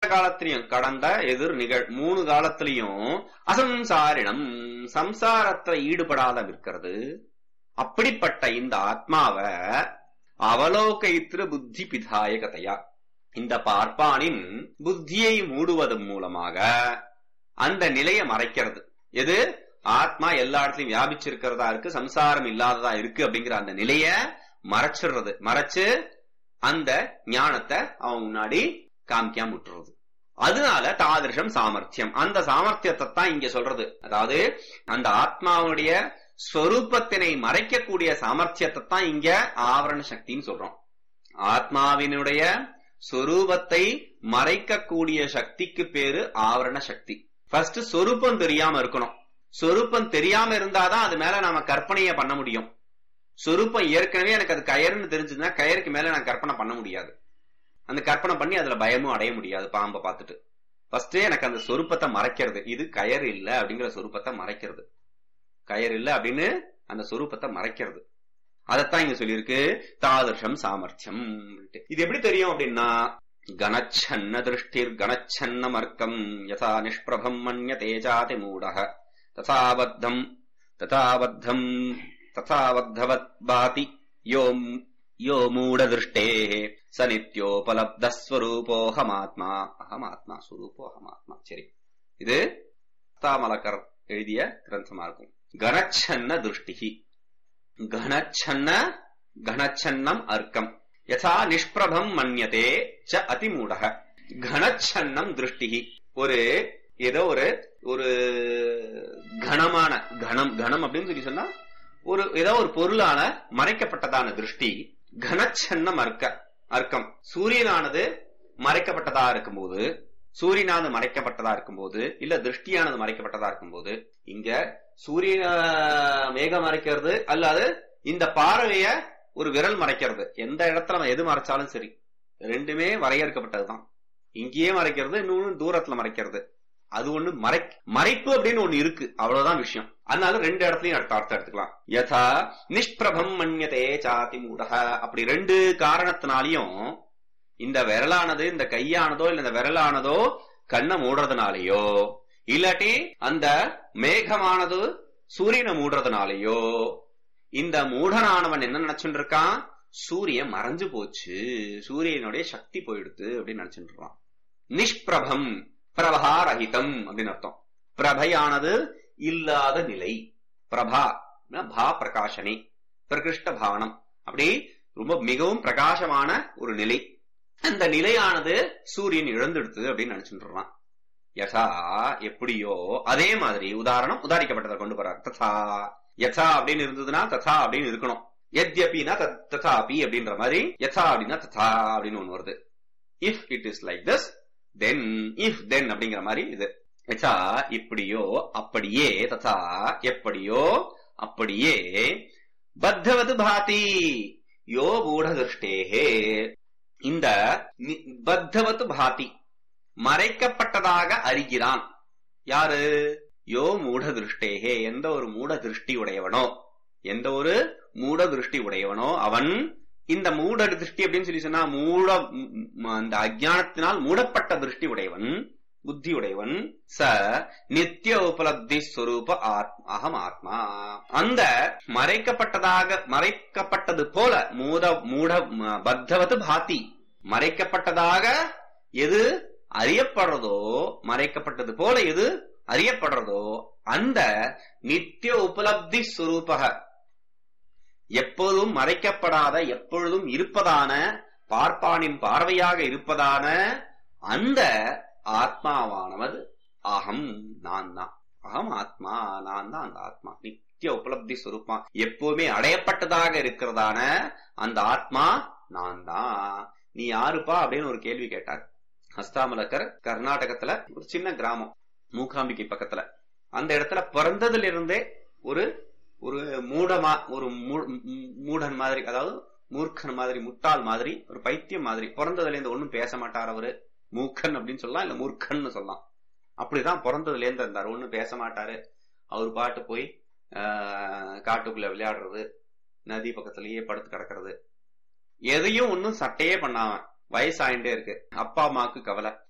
காலத்திலையும் கடந்த எதிர் நிகழ் மூணு காலத்திலையும் அசம்சாரிடம் சம்சாரத்துல ஈடுபடாத இருக்கிறது அப்படிப்பட்ட இந்த ஆத்மாவை அவலோகைத்திரு புத்தி பிதாயகதையா இந்த பார்ப்பானின் புத்தியை மூடுவதன் மூலமாக அந்த நிலையை மறைக்கிறது எது ஆத்மா எல்லா இடத்துலயும் வியாபிச்சிருக்கிறதா இருக்கு சம்சாரம் இல்லாததா இருக்கு அப்படிங்கிற அந்த நிலைய மறைச்சிடுறது மறைச்சு அந்த ஞானத்தை அவன் முன்னாடி காமிக்காம விட்டுறது அதனால தாதிருஷம் சாமர்த்தியம் அந்த சாமர்த்தியத்தை தான் இங்க சொல்றது அதாவது அந்த ஆத்மாவுடைய ஸ்வரூபத்தினை மறைக்கக்கூடிய சாமர்த்தியத்தை தான் இங்க ஆவரண சக்தின்னு சொல்றோம் ஆத்மாவினுடைய சொரூபத்தை மறைக்கக்கூடிய சக்திக்கு பேரு ஆவரண சக்தி ஃபர்ஸ்ட் சொரூபம் தெரியாம இருக்கணும் சொரூபம் தெரியாம இருந்தாதான் அது மேல நாம கற்பனைய பண்ண முடியும் சொரூபம் ஏற்கனவே எனக்கு அது கயறுன்னு தெரிஞ்சதுன்னா கயருக்கு மேல நான் கற்பனை பண்ண முடியாது அந்த கற்பனை பண்ணி அதுல பயமும் அடைய முடியாது பாம்பை பார்த்துட்டு ஃபர்ஸ்ட் எனக்கு அந்த சொரூபத்தை மறைக்கிறது இது கயர் இல்ல அப்படிங்கிற சொரூபத்தை மறைக்கிறது கயர் இல்ல அப்படின்னு அந்த சொரூபத்தை மறைக்கிறது அதத்தான் இங்க சொல்லியிருக்கு தாதர்ஷம் சாமர்த்தியம் இது எப்படி தெரியும் அப்படின்னா கணச்சன்ன திருஷ்டிர் கணச்சன்ன மர்க்கம் யசா நிஷ்பிரபம் மன்ய தேஜாதி மூடக ததாபத்தம் ததாபத்தம் ததாபத்தவத் பாதி யோம் யோ மூடதிருஷ்டே ச நித்யோபலப்த ஸ்வரூபோஹமாத்மா அகமாத்மா ஸ்வரூபோஹமாத்மா சரி இது தாமலக்கர் எழுதிய கிரந்தமா இருக்கும் கணச்சன்ன திருஷ்டிகி கணச்சன்ன கணச்சன்னம் அர்க்கம் யதா நிஷ்பிரபம் மன்யதே ச அதிமூடக கணச்சன்னம் திருஷ்டிகி ஒரு ஏதோ ஒரு ஒரு கணமான கணம் கணம் அப்படின்னு சொல்லி சொன்னா ஒரு ஏதோ ஒரு பொருளான மறைக்கப்பட்டதான திருஷ்டி கனச்சன்னம் அர்க்க அர்க்கம் சூரியனானது மறைக்கப்பட்டதா இருக்கும்போது சூரியனானது மறைக்கப்பட்டதா இருக்கும்போது இல்ல திருஷ்டியானது மறைக்கப்பட்டதா இருக்கும்போது இங்க சூரிய மேகம் மறைக்கிறது அல்லாது இந்த பார்வைய ஒரு விரல் மறைக்கிறது எந்த இடத்துல நம்ம எது மறைச்சாலும் சரி ரெண்டுமே வரையறுக்கப்பட்டதுதான் இங்கேயே மறைக்கிறது இன்னொன்னு தூரத்துல மறைக்கிறது அது ஒண்ணு மறை மறைப்பு அப்படின்னு ஒண்ணு இருக்கு அவ்வளவுதான் விஷயம் அதனால ரெண்டு இடத்துலயும் அடுத்த அர்த்தம் எடுத்துக்கலாம் யதா நிஷ்பிரபம் மன்யதே சாதி மூடக அப்படி ரெண்டு காரணத்தினாலையும் இந்த விரலானது இந்த கையானதோ இல்ல இந்த விரலானதோ கண்ணை மூடுறதுனாலயோ இல்லாட்டி அந்த மேகமானது சூரியனை மூடுறதுனாலயோ இந்த மூடனானவன் என்ன நினைச்சுட்டு இருக்கான் சூரியன் மறைஞ்சு போச்சு சூரியனுடைய சக்தி போயிடுத்து அப்படின்னு நினைச்சுட்டு இருக்கான் நிஷ்பிரபம் பிரபாரகிதம் அப்படின்னு அர்த்தம் பிரபையானது இல்லாத நிலை பிரபா பா பிரகாசனே பிரகிருஷ்ட பாவனம் அப்படி ரொம்ப மிகவும் பிரகாசமான ஒரு நிலை அந்த நிலையானது சூரியன் இழந்துடுத்து அப்படின்னு நினைச்சுட்டு யசா எப்படியோ அதே மாதிரி உதாரணம் உதாரிக்கப்பட்டதை கொண்டு போறார் ததா யசா அப்படின்னு இருந்ததுன்னா ததா அப்படின்னு இருக்கணும் எத்யபினா ததாபி அப்படின்ற மாதிரி யசா அப்படின்னா ததா அப்படின்னு ஒண்ணு வருது if it is like this then if then அப்படிங்கிற மாதிரி இது யசா இப்படியோ அப்படியே ததா எப்படியோ அப்படியே பத்தவது பாதி யோ மூடதிருஷ்டேகே இந்த பத்தவத்து பாதி மறைக்கப்பட்டதாக அறிகிறான் யாரு யோ மூட திருஷ்டேகே எந்த ஒரு மூட திருஷ்டி உடையவனோ எந்த ஒரு மூட திருஷ்டி உடையவனோ அவன் இந்த மூட திருஷ்டி அப்படின்னு சொல்லி சொன்னா மூட அந்த அஜானத்தினால் மூடப்பட்ட திருஷ்டி உடையவன் புத்தி உடையவன் ச நித்திய உபலப்தி ஸ்வரூப அகம் ஆத்மா அந்த மறைக்கப்பட்டதாக மறைக்கப்பட்டது போல மூட மூட பத்தவது பாத்தி மறைக்கப்பட்டதாக எது அறியப்படுறதோ மறைக்கப்பட்டது போல எது அறியப்படுறதோ அந்த நித்திய உபலப்தி ஸ்வரூபக எப்போதும் மறைக்கப்படாத எப்பொழுதும் இருப்பதான பார்ப்பானின் பார்வையாக இருப்பதான அந்த ஆத்மாவானவது அகம் நான் தான் அகம் ஆத்மா நான் தான் அந்த ஆத்மா நித்திய உபலப்தி சுரூபமா எப்பவுமே அடையப்பட்டதாக இருக்கிறதான அந்த ஆத்மா நான் தான் நீ யாருப்பா அப்படின்னு ஒரு கேள்வி கேட்டார் ஹஸ்தாமலக்கர் கர்நாடகத்துல ஒரு சின்ன கிராமம் மூகாம்பிகை பக்கத்துல அந்த இடத்துல பிறந்ததுல இருந்தே ஒரு ஒரு மூடமா ஒரு மூடன் மாதிரி அதாவது மூர்க்கன் மாதிரி முட்டாள் மாதிரி ஒரு பைத்தியம் மாதிரி பிறந்ததுல இருந்து ஒன்னும் பேச மாட்டார் அவரு மூக்கன் அப்படின்னு சொல்லலாம் இல்ல மூர்க்கன்னு சொல்லலாம் அப்படிதான் பிறந்ததுல இருந்து இருந்தார் ஒன்னும் பேச மாட்டாரு அவர் பாட்டு போய் காட்டுக்குள்ள விளையாடுறது நதி பக்கத்திலேயே படுத்து கிடக்கிறது எதையும் ஒன்னும் சட்டையே பண்ணாம வயசாயிட்டே இருக்கு அப்பா அம்மாவுக்கு கவலை